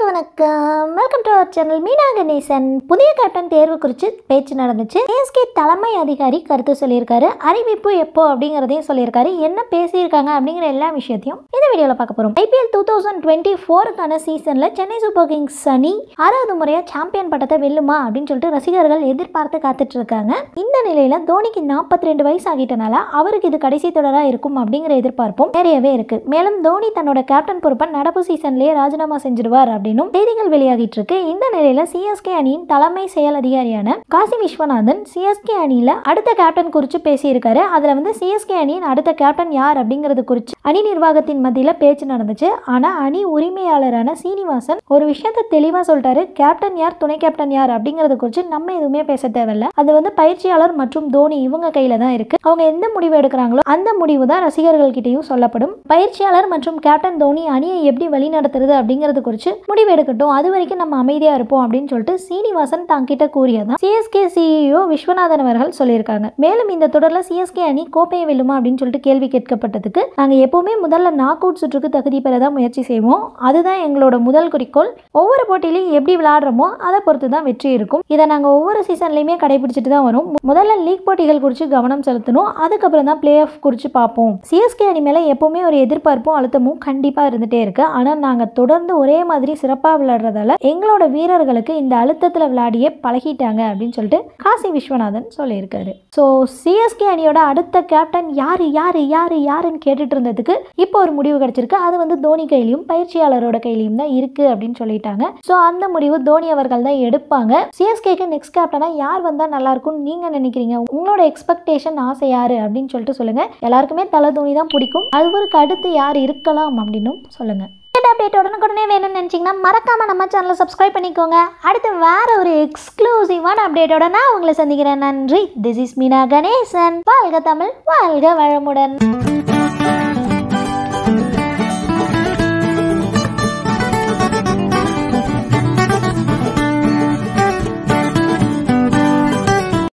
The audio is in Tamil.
வணக்கம் welcome to our channel Meena Ganesan புதிய கேப்டன் தேர்வு குறித்து பேச்சு நடந்துச்சு ஏஎஸ்கே தலைமை அதிகாரி கருத்து சொல்லியிருக்காரு அறிவிப்பு எப்போ அப்படிங்கிறதையும் சொல்லியிருக்காரு என்ன பேசியிருக்காங்க அப்படிங்கிற எல்லா விஷயத்தையும் இந்த வீடியோவில் பார்க்க போகிறோம் ஐபிஎல் டூ தௌசண்ட் டுவெண்ட்டி ஃபோருக்கான சீசனில் சென்னை சூப்பர் கிங்ஸ் அணி ஆறாவது முறையாக சாம்பியன் பட்டத்தை வெல்லுமா அப்படின்னு சொல்லிட்டு ரசிகர்கள் எதிர்பார்த்து காத்துட்டு இருக்காங்க இந்த நிலையில் தோனிக்கு நாற்பத்தி ரெண்டு வயசு ஆகிட்டனால அவருக்கு இது கடைசி தொடராக இருக்கும் அப்படிங்கிற எதிர்பார்ப்பும் நிறையவே இருக்கு மேலும் தோனி தன்னோட கேப்டன் பொறுப்பை நடப்பு சீசன்லேயே ராஜினாமா செஞ்சிருவார் அப்படின்னும் செய்திகள் வெளியாகிட்டு இருக்கு இந்த நிலையில சிஎஸ்கே அணியின் தலைமை செயல் அதிகாரியான காசி விஸ்வநாதன் சிஎஸ்கே அணியில அடுத்த கேப்டன் குறித்து பேசியிருக்காரு அதுல வந்து சிஎஸ்கே அணியின் அடுத்த கேப்டன் யார் அப்படிங்கிறது குறித்து அணி நிர்வாகத்தின் மத்தியில பேச்சு நடந்துச்சு ஆனா அணி உரிமையாளரான சீனிவாசன் ஒரு விஷயத்த தெளிவா சொல்லிட்டாரு கேப்டன் யார் துணை கேப்டன் யார் அப்படிங்கறது குறித்து நம்ம எதுவுமே பேச தேவையில்ல அது வந்து பயிற்சியாளர் மற்றும் தோனி இவங்க கையில தான் இருக்கு அவங்க எந்த முடிவு எடுக்கிறாங்களோ அந்த முடிவு தான் ரசிகர்கள் கிட்டயும் சொல்லப்படும் பயிற்சியாளர் மற்றும் கேப்டன் தோனி அணியை எப்படி வழி நடத்துறது அப்படிங்கிறது குறித்து முடிவு எடுக்கட்டும் அது வரைக்கும் நம்ம அமைதியா இருப்போம் அப்படின்னு சொல்லிட்டு சீனிவாசன் தாங்கிட்ட கூறியதான் சிஎஸ்கே சிஇஓ விஸ்வநாதன் அவர்கள் சொல்லியிருக்காங்க மேலும் இந்த தொடர்ல சிஎஸ்கே அணி கோப்பையை வெல்லுமா அப்படின்னு சொல்லிட்டு கேள்வி கேட்கப்பட்டதுக்கு நாங்க எப்பவுமே முதல்ல நாக் அவுட் சுற்றுக்கு தகுதி பெற தான் முயற்சி செய்வோம் அதுதான் எங்களோட முதல் குறிக்கோள் ஒவ்வொரு போட்டியிலையும் எப்படி விளையாடுறோமோ அதை பொறுத்து தான் வெற்றி இருக்கும் இதை நாங்கள் ஒவ்வொரு சீசன்லையுமே கடைபிடிச்சிட்டு தான் வரும் மு- முதல்ல லீக் போட்டிகள் குறித்து கவனம் செலுத்தணும் அதுக்கப்புறம் தான் பிளே ஆஃப் குறித்து பார்ப்போம் சிஎஸ்கே அணி மேலே எப்பவுமே ஒரு எதிர்பார்ப்பும் அழுத்தமும் கண்டிப்பாக இருந்துகிட்டே இருக்கு ஆனால் நாங்கள் தொடர்ந்து ஒரே மாதிரி சிறப்பாக விளையாடுறதால எங்களோட வீரர்களுக்கு இந்த அழுத்தத்தில் விளையாடியே பழகிட்டாங்க அப்படின்னு சொல்லிட்டு காசி விஸ்வநாதன் சொல்லியிருக்காரு ஸோ சிஎஸ்கே அணியோட அடுத்த கேப்டன் யார் யார் யார் யாருன்னு கேட்டுட்டு இருந்ததுக்கு இப்போ ஒரு முடிவு கிடைச்சிருக்கு அது வந்து தோனி கையிலையும் பயிற்சியாளரோட கையிலையும் தான் இருக்கு அப்படின்னு சொல்லிட்டாங்க ஸோ அந்த முடிவு தோனி அவர்கள் தான் எடுப்பாங்க சிஎஸ்கேக்கு நெக்ஸ்ட் கேப்டனா யார் வந்தால் நல்லா இருக்கும்னு நீங்க நினைக்கிறீங்க உங்களோட எக்ஸ்பெக்டேஷன் ஆசை யாரு அப்படின்னு சொல்லிட்டு சொல்லுங்க எல்லாருக்குமே தலை தோனி தான் பிடிக்கும் அவருக்கு அடுத்து யார் இருக்கலாம் அப்படின்னும் சொல்லுங்க இந்த அப்டேட் உடனுக்குடனே வேணும்னு நினச்சிங்கன்னா மறக்காம நம்ம சேனலை சப்ஸ்கிரைப் பண்ணிக்கோங்க அடுத்து வேற ஒரு எக்ஸ்க்ளூசிவான அப்டேட்டோட நான் உங்களை சந்திக்கிறேன் நன்றி திஸ் இஸ் மீனா கணேசன் வாழ்க தமிழ் வாழ்க வளமுடன்